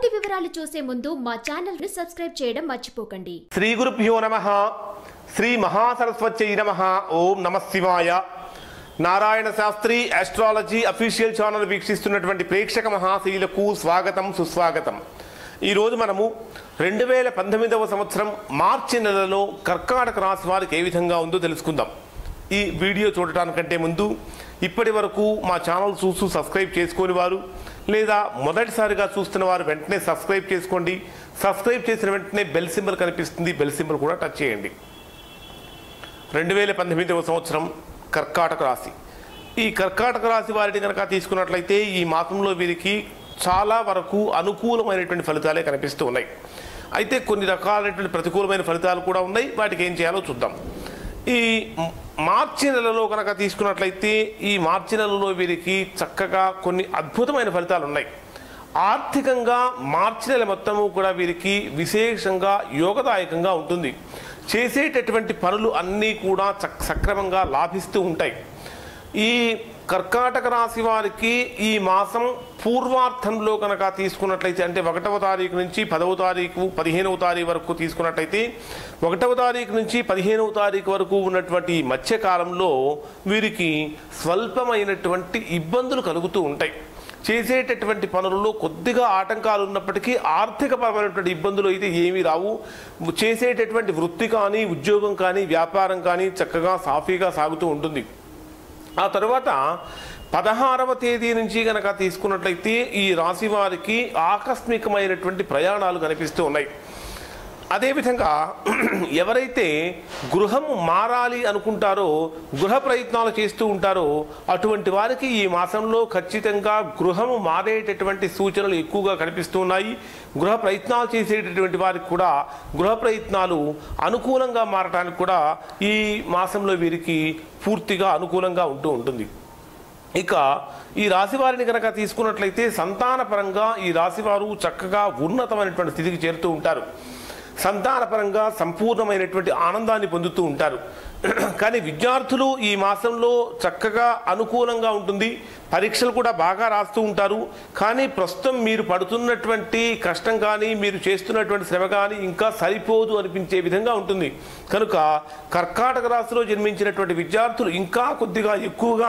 పూర్తి వివరాలు చూసే ముందు మా ఛానల్ ని సబ్స్క్రైబ్ చేయడం మర్చిపోకండి శ్రీ గురుభ్యో నమ శ్రీ మహాసరస్వత్యై నమ ఓం నమ శివాయ Narayana Shastri astrology official channel వీక్షిస్తున్నటువంటి ప్రేక్షక మహాశీలకు స్వాగతం సుస్వాగతం ఈరోజు మనము రెండు వేల పంతొమ్మిదవ సంవత్సరం మార్చి నెలలో కర్కాటక రాశి వారికి ఏ విధంగా ఉందో తెలుసుకుందాం ఈ వీడియో చూడటానికంటే ముందు ఇప్పటి వరకు మా ఛానల్ చూస్తూ సబ్స్క్రైబ్ చేసుకొని వారు లేదా మొదటిసారిగా చూస్తున్న వారు వెంటనే సబ్స్క్రైబ్ చేసుకోండి సబ్స్క్రైబ్ చేసిన వెంటనే బెల్ సింబల్ కనిపిస్తుంది బెల్ సింబల్ కూడా టచ్ చేయండి రెండు వేల పంతొమ్మిదవ సంవత్సరం కర్కాటక రాశి ఈ కర్కాటక రాశి వారిని కనుక తీసుకున్నట్లయితే ఈ మాసంలో వీరికి చాలా వరకు అనుకూలమైనటువంటి ఫలితాలే కనిపిస్తూ ఉన్నాయి అయితే కొన్ని రకాలైనటువంటి ప్రతికూలమైన ఫలితాలు కూడా ఉన్నాయి వాటికి ఏం చేయాలో చూద్దాం ఈ మార్చి నెలలో కనుక తీసుకున్నట్లయితే ఈ మార్చి నెలలో వీరికి చక్కగా కొన్ని అద్భుతమైన ఫలితాలు ఉన్నాయి ఆర్థికంగా మార్చి నెల మొత్తము కూడా వీరికి విశేషంగా యోగదాయకంగా ఉంటుంది చేసేటటువంటి పనులు అన్నీ కూడా చక్ సక్రమంగా లాభిస్తూ ఉంటాయి ఈ కర్కాటక రాశి వారికి ఈ మాసం పూర్వార్థంలో కనుక తీసుకున్నట్లయితే అంటే ఒకటవ తారీఖు నుంచి పదవ తారీఖు పదిహేనవ తారీఖు వరకు తీసుకున్నట్లయితే ఒకటవ తారీఖు నుంచి పదిహేనవ తారీఖు వరకు ఉన్నటువంటి ఈ మధ్యకాలంలో వీరికి స్వల్పమైనటువంటి ఇబ్బందులు కలుగుతూ ఉంటాయి చేసేటటువంటి పనులలో కొద్దిగా ఆటంకాలు ఉన్నప్పటికీ ఆర్థికపరమైనటువంటి ఇబ్బందులు అయితే ఏమీ రావు చేసేటటువంటి వృత్తి కానీ ఉద్యోగం కానీ వ్యాపారం కానీ చక్కగా సాఫీగా సాగుతూ ఉంటుంది ఆ తర్వాత పదహారవ తేదీ నుంచి గనక తీసుకున్నట్లయితే ఈ రాశి వారికి ఆకస్మికమైనటువంటి ప్రయాణాలు కనిపిస్తూ ఉన్నాయి అదేవిధంగా ఎవరైతే గృహం మారాలి అనుకుంటారో గృహ ప్రయత్నాలు చేస్తూ ఉంటారో అటువంటి వారికి ఈ మాసంలో ఖచ్చితంగా గృహము మారేటటువంటి సూచనలు ఎక్కువగా కనిపిస్తూ ఉన్నాయి గృహ ప్రయత్నాలు చేసేటటువంటి వారికి కూడా గృహ ప్రయత్నాలు అనుకూలంగా మారటానికి కూడా ఈ మాసంలో వీరికి పూర్తిగా అనుకూలంగా ఉంటూ ఉంటుంది ఇక ఈ రాశి వారిని కనుక తీసుకున్నట్లయితే సంతానపరంగా ఈ రాశివారు చక్కగా ఉన్నతమైనటువంటి స్థితికి చేరుతూ ఉంటారు సంతానపరంగా సంపూర్ణమైనటువంటి ఆనందాన్ని పొందుతూ ఉంటారు కానీ విద్యార్థులు ఈ మాసంలో చక్కగా అనుకూలంగా ఉంటుంది పరీక్షలు కూడా బాగా రాస్తూ ఉంటారు కానీ ప్రస్తుతం మీరు పడుతున్నటువంటి కష్టం కానీ మీరు చేస్తున్నటువంటి శ్రమ కానీ ఇంకా సరిపోదు అనిపించే విధంగా ఉంటుంది కనుక కర్కాటక రాశిలో జన్మించినటువంటి విద్యార్థులు ఇంకా కొద్దిగా ఎక్కువగా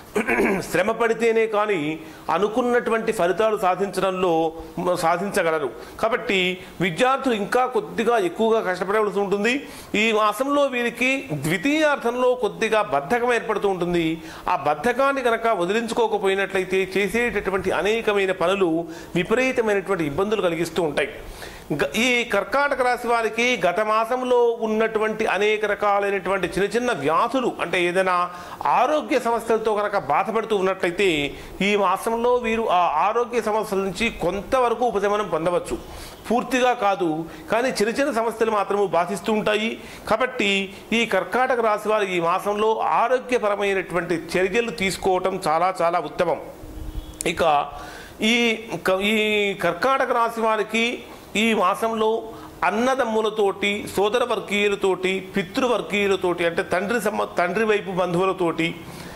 శ్రమ పడితేనే కానీ అనుకున్నటువంటి ఫలితాలు సాధించడంలో సాధించగలరు కాబట్టి విద్యార్థులు ఇంకా కొద్దిగా ఎక్కువగా కష్టపడవలసి ఉంటుంది ఈ మాసంలో వీరికి ద్వితీయార్థంలో కొద్దిగా బద్ధకం ఏర్పడుతూ ఉంటుంది ఆ బద్ధకాన్ని కనుక వదిలించుకోకపోయినట్లయితే చేసేటటువంటి అనేకమైన పనులు విపరీతమైనటువంటి ఇబ్బందులు కలిగిస్తూ ఉంటాయి గ- ఈ కర్కాటక రాశి వారికి గత మాసంలో ఉన్నటువంటి అనేక రకాలైనటువంటి చిన్న చిన్న వ్యాధులు అంటే ఏదైనా ఆరోగ్య సమస్యలతో కనుక బాధపడుతూ ఉన్నట్లయితే ఈ మాసంలో వీరు ఆ ఆరోగ్య సమస్యల నుంచి కొంతవరకు ఉపశమనం పొందవచ్చు పూర్తిగా కాదు కానీ చిన్న చిన్న సమస్యలు మాత్రము బాధిస్తూ ఉంటాయి కాబట్టి ఈ కర్కాటక రాశి వారు ఈ మాసంలో ఆరోగ్యపరమైనటువంటి చర్యలు తీసుకోవటం చాలా చాలా ఉత్తమం ఇక ఈ క- ఈ కర్కాటక రాశి వారికి ఈ మాసంలో అన్నదమ్ములతోటి సోదర వర్గీయులతోటి పితృవర్గీయులతోటి అంటే తండ్రి సమ తండ్రి వైపు బంధువులతోటి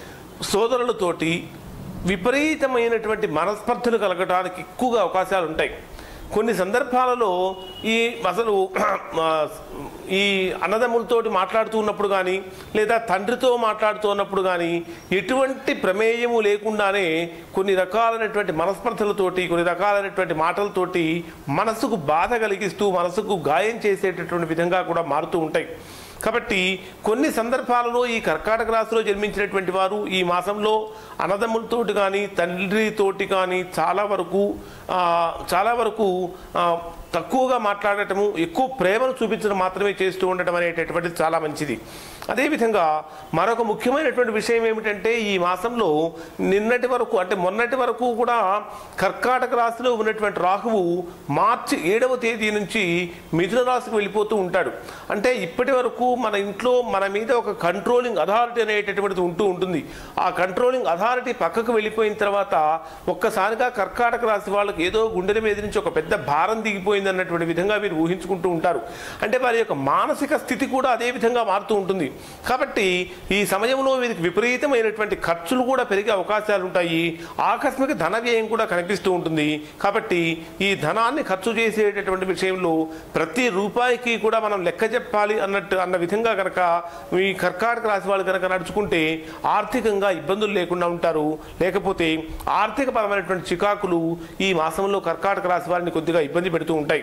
సోదరులతోటి విపరీతమైనటువంటి మనస్పర్ధలు కలగడానికి ఎక్కువగా అవకాశాలు ఉంటాయి కొన్ని సందర్భాలలో ఈ అసలు ఆ, ఈ అన్నదమ్ములతోటి మాట్లాడుతూ ఉన్నప్పుడు కానీ లేదా తండ్రితో మాట్లాడుతూ ఉన్నప్పుడు కానీ ఎటువంటి ప్రమేయము లేకుండానే కొన్ని రకాలైనటువంటి మనస్పర్ధలతోటి కొన్ని రకాలైనటువంటి మాటలతోటి మనసుకు బాధ కలిగిస్తూ మనసుకు గాయం చేసేటటువంటి విధంగా కూడా మారుతూ ఉంటాయి కాబట్టి కొన్ని సందర్భాలలో ఈ కర్కాటక రాశిలో జన్మించినటువంటి వారు ఈ మాసంలో అన్నదమ్ములతోటి కానీ తండ్రితోటి కానీ చాలా వరకు ఆ, చాలా వరకు ఆ, తక్కువగా మాట్లాడటము ఎక్కువ ప్రేమను చూపించడం మాత్రమే చేస్తూ ఉండటం అనేటటువంటిది చాలా మంచిది అదేవిధంగా మరొక ముఖ్యమైనటువంటి విషయం ఏమిటంటే ఈ మాసంలో నిన్నటి వరకు అంటే మొన్నటి వరకు కూడా కర్కాటక రాశిలో ఉన్నటువంటి రాహువు మార్చి ఏడవ తేదీ నుంచి మిథున రాశికి వెళ్ళిపోతూ ఉంటాడు అంటే ఇప్పటి వరకు మన ఇంట్లో మన మీద ఒక కంట్రోలింగ్ అథారిటీ అనేటటువంటిది ఉంటూ ఉంటుంది ఆ కంట్రోలింగ్ అథారిటీ పక్కకు వెళ్ళిపోయిన తర్వాత ఒక్కసారిగా కర్కాటక రాశి వాళ్ళకి ఏదో గుండెల మీద నుంచి ఒక పెద్ద భారం దిగిపోయిన అయిపోయింది అన్నటువంటి విధంగా వీరు ఊహించుకుంటూ ఉంటారు అంటే వారి యొక్క మానసిక స్థితి కూడా అదే విధంగా మారుతూ ఉంటుంది కాబట్టి ఈ సమయంలో వీరికి విపరీతమైనటువంటి ఖర్చులు కూడా పెరిగే అవకాశాలు ఉంటాయి ఆకస్మిక ధన వ్యయం కూడా కనిపిస్తూ ఉంటుంది కాబట్టి ఈ ధనాన్ని ఖర్చు చేసేటటువంటి విషయంలో ప్రతి రూపాయికి కూడా మనం లెక్క చెప్పాలి అన్నట్టు అన్న విధంగా కనుక ఈ కర్కాటక రాశి వాళ్ళు కనుక నడుచుకుంటే ఆర్థికంగా ఇబ్బందులు లేకుండా ఉంటారు లేకపోతే ఆర్థిక పరమైనటువంటి చికాకులు ఈ మాసంలో కర్కాటక రాశి వారిని కొద్దిగా ఇబ్బంది పెడుతూ ఉంటాయి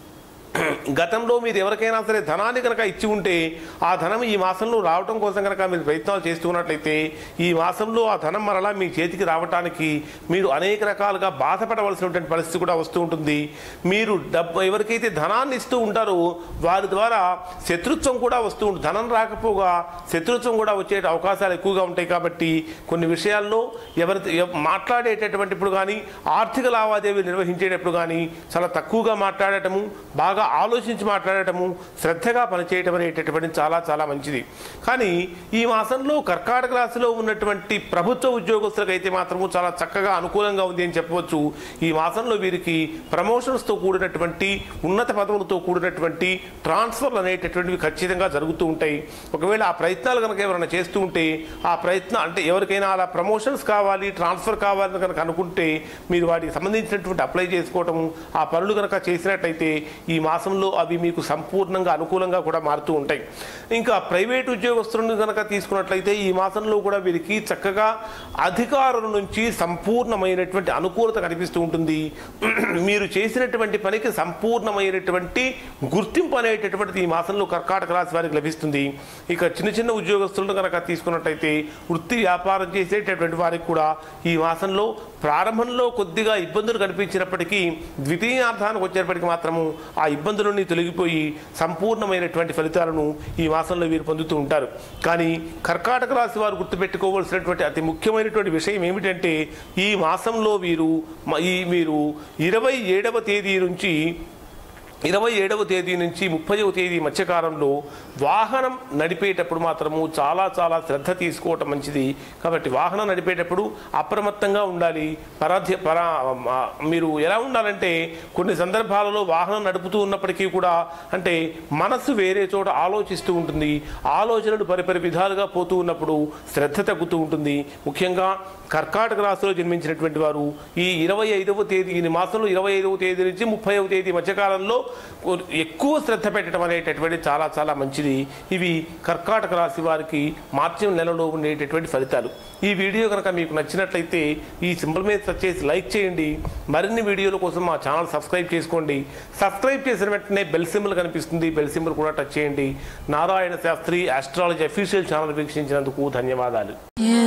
గతంలో మీరు ఎవరికైనా సరే ధనాన్ని కనుక ఇచ్చి ఉంటే ఆ ధనం ఈ మాసంలో రావటం కోసం కనుక మీరు ప్రయత్నాలు చేస్తున్నట్లయితే ఈ మాసంలో ఆ ధనం మరలా మీ చేతికి రావటానికి మీరు అనేక రకాలుగా బాధపడవలసినటువంటి పరిస్థితి కూడా వస్తూ ఉంటుంది మీరు డబ్బు ఎవరికైతే ధనాన్ని ఇస్తూ ఉంటారో వారి ద్వారా శత్రుత్వం కూడా వస్తూ ఉంటుంది ధనం రాకపోగా శత్రుత్వం కూడా వచ్చే అవకాశాలు ఎక్కువగా ఉంటాయి కాబట్టి కొన్ని విషయాల్లో ఎవరి ఎవ- మాట్లాడేటటువంటిప్పుడు కానీ ఆర్థిక లావాదేవీలు నిర్వహించేటప్పుడు కానీ చాలా తక్కువగా మాట్లాడటము బాగా ఆలోచించి మాట్లాడటము శ్రద్ధగా పనిచేయటం అనేటటువంటి చాలా చాలా మంచిది కానీ ఈ మాసంలో కర్కాటక రాశిలో ఉన్నటువంటి ప్రభుత్వ ఉద్యోగస్తులకు అయితే మాత్రము చాలా చక్కగా అనుకూలంగా ఉంది అని చెప్పవచ్చు ఈ మాసంలో వీరికి ప్రమోషన్స్తో కూడినటువంటి ఉన్నత పదవులతో కూడినటువంటి ట్రాన్స్ఫర్లు అనేటటువంటివి ఖచ్చితంగా జరుగుతూ ఉంటాయి ఒకవేళ ఆ ప్రయత్నాలు కనుక ఎవరైనా చేస్తూ ఉంటే ఆ ప్రయత్నం అంటే ఎవరికైనా అలా ప్రమోషన్స్ కావాలి ట్రాన్స్ఫర్ కావాలని కనుక అనుకుంటే మీరు వాటికి సంబంధించినటువంటి అప్లై చేసుకోవటము ఆ పనులు కనుక చేసినట్టయితే ఈ మాసంలో అవి మీకు సంపూర్ణంగా అనుకూలంగా కూడా మారుతూ ఉంటాయి ఇంకా ప్రైవేట్ ఉద్యోగస్తులను కనుక తీసుకున్నట్లయితే ఈ మాసంలో కూడా వీరికి చక్కగా అధికారుల నుంచి సంపూర్ణమైనటువంటి అనుకూలత కనిపిస్తూ ఉంటుంది మీరు చేసినటువంటి పనికి సంపూర్ణమైనటువంటి గుర్తింపు అనేటటువంటిది ఈ మాసంలో కర్కాటక రాశి వారికి లభిస్తుంది ఇక చిన్న చిన్న ఉద్యోగస్తులను కనుక తీసుకున్నట్టయితే వృత్తి వ్యాపారం చేసేటటువంటి వారికి కూడా ఈ మాసంలో ప్రారంభంలో కొద్దిగా ఇబ్బందులు కనిపించినప్పటికీ ద్వితీయార్థానికి వచ్చేటప్పటికి మాత్రము ఆ ఇబ్బందులన్నీ తొలగిపోయి సంపూర్ణమైనటువంటి ఫలితాలను ఈ మాసంలో వీరు పొందుతూ ఉంటారు కానీ కర్కాటక రాశి వారు గుర్తుపెట్టుకోవాల్సినటువంటి అతి ముఖ్యమైనటువంటి విషయం ఏమిటంటే ఈ మాసంలో వీరు మ- ఈ మీరు ఇరవై ఏడవ తేదీ నుంచి ఇరవై ఏడవ తేదీ నుంచి ముప్పైవ తేదీ మధ్యకాలంలో వాహనం నడిపేటప్పుడు మాత్రము చాలా చాలా శ్రద్ధ తీసుకోవటం మంచిది కాబట్టి వాహనం నడిపేటప్పుడు అప్రమత్తంగా ఉండాలి పరాధ్య పరా ఆ, మీరు ఎలా ఉండాలంటే కొన్ని సందర్భాలలో వాహనం నడుపుతూ ఉన్నప్పటికీ కూడా అంటే మనస్సు వేరే చోట ఆలోచిస్తూ ఉంటుంది ఆలోచనలు పరిపరి విధాలుగా పోతూ ఉన్నప్పుడు శ్రద్ధ తగ్గుతూ ఉంటుంది ముఖ్యంగా కర్కాటక రాశిలో జన్మించినటువంటి వారు ఈ ఇరవై ఐదవ తేదీ ఈ మాసంలో ఇరవై ఐదవ తేదీ నుంచి ముప్పైవ తేదీ మధ్యకాలంలో కొ- ఎక్కువ శ్రద్ధ పెట్టడం అనేటటువంటి చాలా చాలా మంచిది ఇవి కర్కాటక రాశి వారికి మార్చి నెలలో ఉండేటటువంటి ఫలితాలు ఈ వీడియో కనుక మీకు నచ్చినట్లయితే ఈ సింబల్ మీద టచ్ చేసి లైక్ చేయండి మరిన్ని వీడియోల కోసం మా ఛానల్ సబ్స్క్రైబ్ చేసుకోండి సబ్స్క్రైబ్ చేసిన వెంటనే బెల్ సింబల్ కనిపిస్తుంది బెల్ సింబల్ కూడా టచ్ చేయండి Narayana Shastri astrology official channel వీక్షించినందుకు ధన్యవాదాలు Yeah.